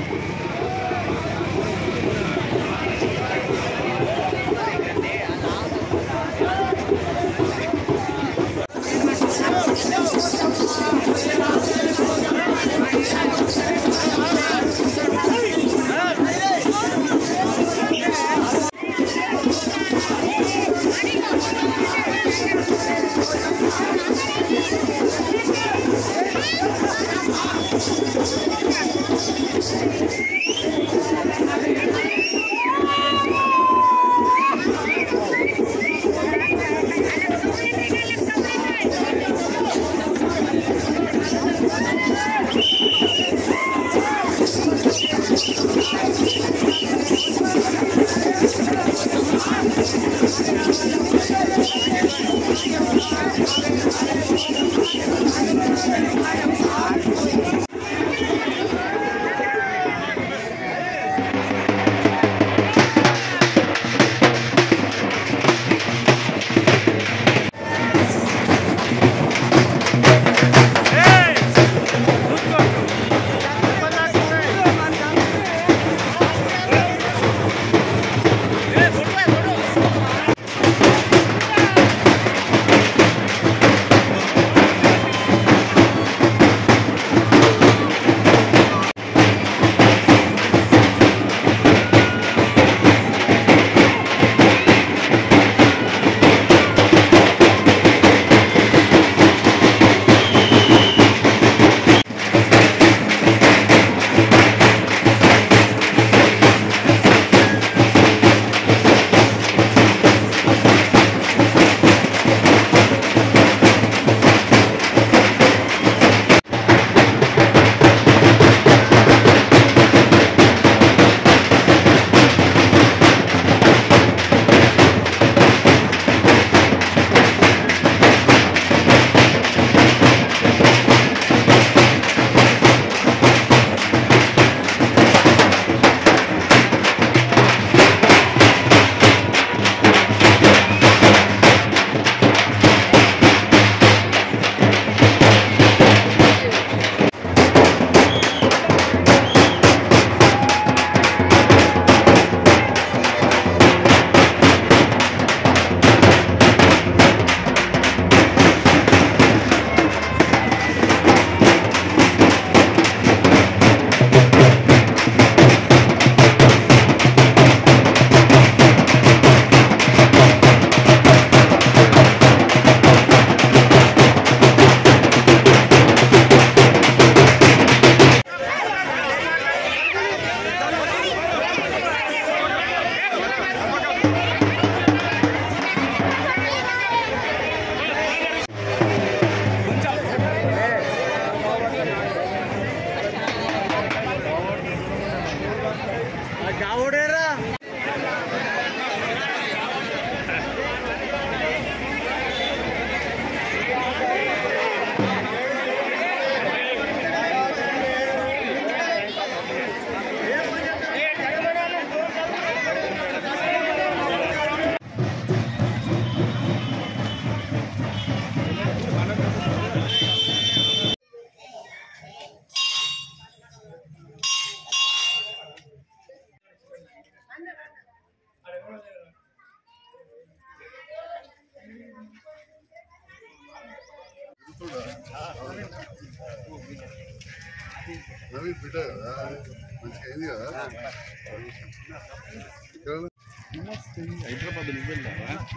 రవి బిడ్డ కదా మంచిగా అయింది కదా ఎవరు? హైదరాబాద్ నువ్వు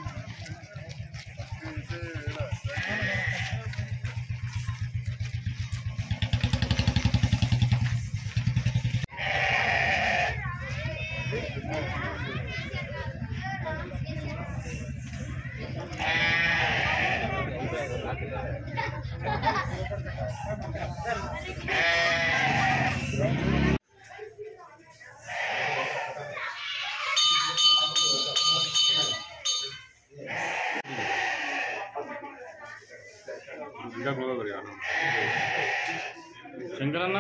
ఇంకా క్లోజ్ శంకరన్న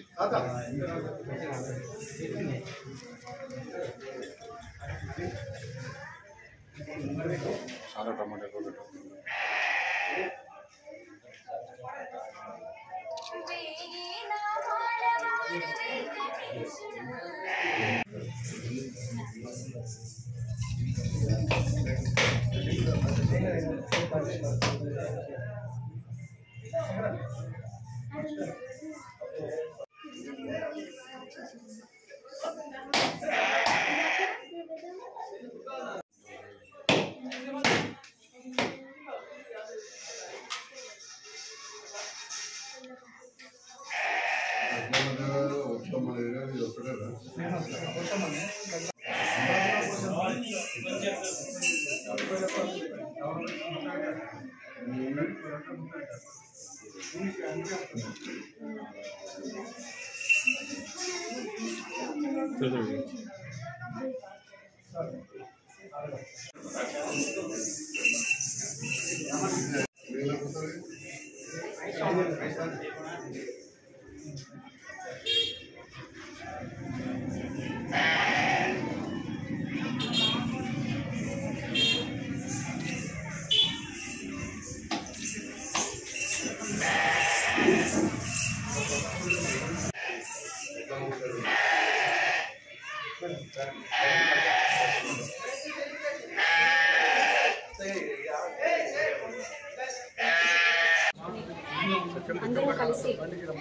చాలా టమాటా ఎక్కువ పెట్టు వేయి నా మానవాళి మొత్తం మన ఏరియా ఇది ఒక్కటేనా వీళ్ళకుంటుంది అందరూ కలిసి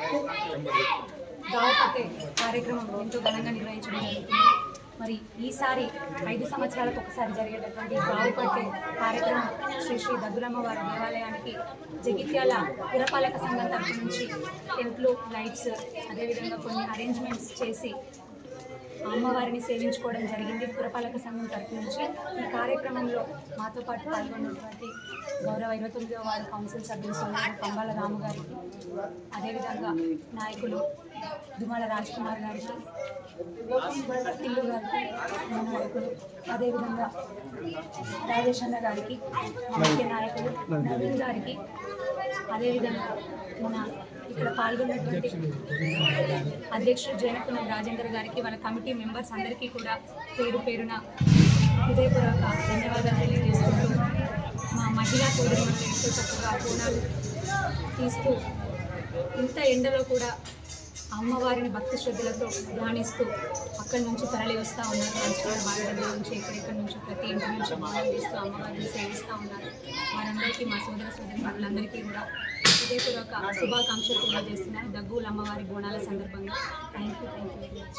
గావపట్టే కార్యక్రమం ఎంతో ఘనంగా నిర్వహించడం జరుగుతుంది మరి ఈసారి ఐదు సంవత్సరాలకు ఒకసారి జరిగేటటువంటి గావపట్టే కార్యక్రమం శ్రీ శ్రీ దగ్గులమ్మ వారి దేవాలయానికి జగిత్యాల పురపాలక సంఘం తరపు నుంచి టెంట్లు లైట్స్ అదేవిధంగా కొన్ని అరేంజ్మెంట్స్ చేసి ఆ అమ్మవారిని సేవించుకోవడం జరిగింది పురపాలక సంఘం తరపు నుంచి ఈ కార్యక్రమంలో మాతో పాటు పాల్గొన్నటువంటి గౌరవ ఇరవై తొమ్మిదవ వార్డు కౌన్సిల్ సభ్యులు సోదరుడు పంబాల రాము గారికి అదేవిధంగా నాయకులు దుమాల రాజ్ కుమార్ గారికి ఇల్లు గారికి మా నాయకులు అదేవిధంగా రాజేష్ అన్న గారికి మా ముఖ్య నాయకులు నవీన్ గారికి అదేవిధంగా మన ఇక్కడ పాల్గొన్నటువంటి అధ్యక్షుడు జైనకులం రాజేందర్ గారికి వాళ్ళ కమిటీ మెంబర్స్ అందరికీ కూడా పేరు పేరున హృదయపూర్వక ధన్యవాదాలు తెలియజేసుకుంటూ మా మహిళా సోదరులు ఎంతో చక్కగా బోనాలు తీస్తూ ఇంత ఎండలో కూడా ఆ అమ్మవారిని భక్తి శ్రద్ధలతో ధ్యానిస్తూ అక్కడి నుంచి తరలి వస్తూ ఉన్నారు మంచిర్యాల బాలగడ్డ నుంచి ఎక్కడెక్కడి నుంచి ప్రతి ఇంటి నుంచి బోనాలు తీస్తూ అమ్మవారిని సేవిస్తూ ఉన్నారు వారందరికీ మా సోదర సోదరి వాళ్ళందరికీ కూడా హృదయపూర్వక శుభాకాంక్షలు తెలియజేస్తున్నాను దగ్గుల అమ్మవారి బోనాల సందర్భంగా thank you thank you very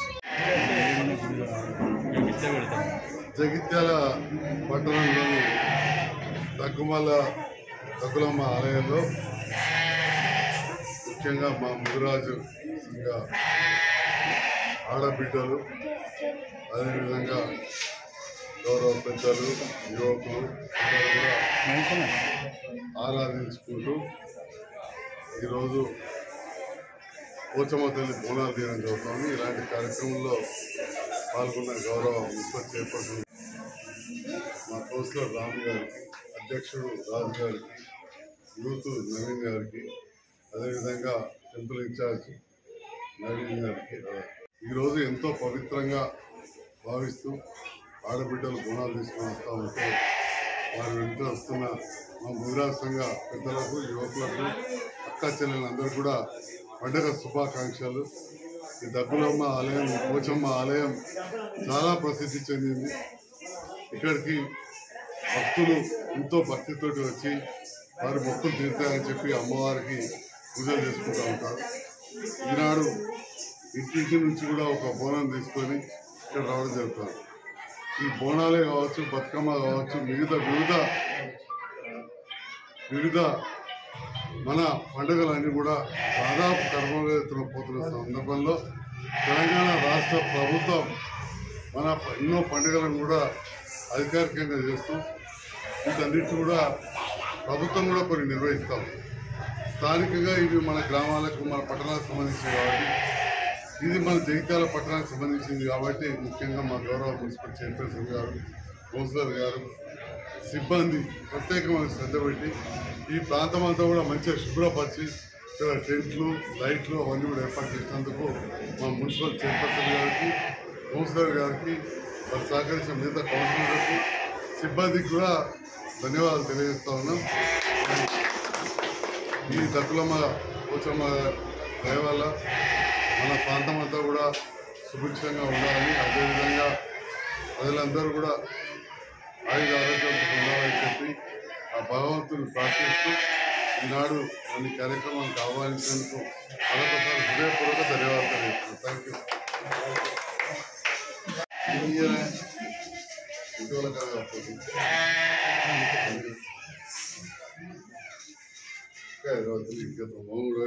much Jagtial పట్టణంలోని దగ్గుమల దగ్గులమ్మ ఆలయంలో ముఖ్యంగా మా ముదిరాజు ఇంకా ఆడబిడ్డలు అదేవిధంగా గౌరవ పెద్దలు యువకులు అందరూ కూడా ఆరాధించుకుంటూ ఈరోజు పోచమ్మ తల్లి బోనాలు తీయడం జరుగుతుంది ఇలాంటి కార్యక్రమంలో పాల్గొన్న గౌరవ మున్సిపల్ చైర్పర్సన్ మా కౌన్సిలర్ రాము గారికి అధ్యక్షుడు రాజు గారికి యూత్ నవీన్ గారికి అదేవిధంగా టెంపుల్ ఇన్ఛార్జ్ నవీన్ గారికి ఈరోజు ఎంతో పవిత్రంగా భావిస్తూ ఆడబిడ్డలు గుణాలు తీసుకొని వస్తూ ఉంటే వారు వెంట వస్తున్న మా ముదిరాజ్ సంఘ పెద్దలకు యువకులకు అక్క చెల్లెలందరూ కూడా పండగ శుభాకాంక్షలు ఈ దగ్గులమ్మ ఆలయం ఈ పోచమ్మ ఆలయం చాలా ప్రసిద్ధి చెందింది ఇక్కడికి భక్తులు ఎంతో భక్తితోటి వచ్చి వారి మొక్కులు తీరుతాయని చెప్పి అమ్మవారికి పూజలు చేసుకుంటూ ఉంటారు ఈనాడు ఇంటింటి నుంచి కూడా ఒక బోనం తీసుకొని ఇక్కడ రావడం జరుగుతుంది ఈ బోనాలే కావచ్చు బతుకమ్మ కావచ్చు మిగతా వివిధ వివిధ మన పండుగలన్నీ కూడా దాదాపు కర్మవేత్తన పోతున్న సందర్భంలో తెలంగాణ రాష్ట్ర ప్రభుత్వం మన ఎన్నో పండుగలను కూడా అధికారికంగా చేస్తూ వీటన్నిటి కూడా ప్రభుత్వం కూడా కొన్ని నిర్వహిస్తాం స్థానికంగా ఇవి మన గ్రామాలకు మన పట్టణాలకు సంబంధించినవి కాబట్టి ఇది మన జగిత్యాల పట్టణానికి సంబంధించింది కాబట్టి ముఖ్యంగా మా గౌరవ మున్సిపల్ చైర్పర్సన్ గారు కౌన్సిలర్ గారు సిబ్బంది ప్రత్యేకమైన శ్రద్ధ పెట్టి ఈ ప్రాంతం అంతా కూడా మంచిగా శుభ్రపరిచి ఇక్కడ టెంట్లు లైట్లు అవన్నీ కూడా ఏర్పాటు చేసినందుకు మా మున్సిపల్ చైర్పర్సన్ గారికి కౌన్సిలర్ గారికి వారు సహకరించిన మిగతా కౌన్సిలర్లకు సిబ్బందికి కూడా ధన్యవాదాలు తెలియజేస్తా ఉన్నాం ఈ దక్కులమ్మ పోచమ్మ దయ వల్ల మన ప్రాంతం అంతా కూడా సుభిక్షంగా ఉండాలని అదేవిధంగా ప్రజలందరూ కూడా ఆయుధ ఆరోగ్యంతో ఉండాలని చెప్పి ఆ భగవంతుని ప్రార్థిస్తూ ఈనాడు కొన్ని కార్యక్రమానికి ఆహ్వానించినందుకు మరొకసారి హృదయపూర్వక ధన్యవాదాలు థ్యాంక్ యూ ఇటీవల కాలం ఇంకా మౌన్ కూడా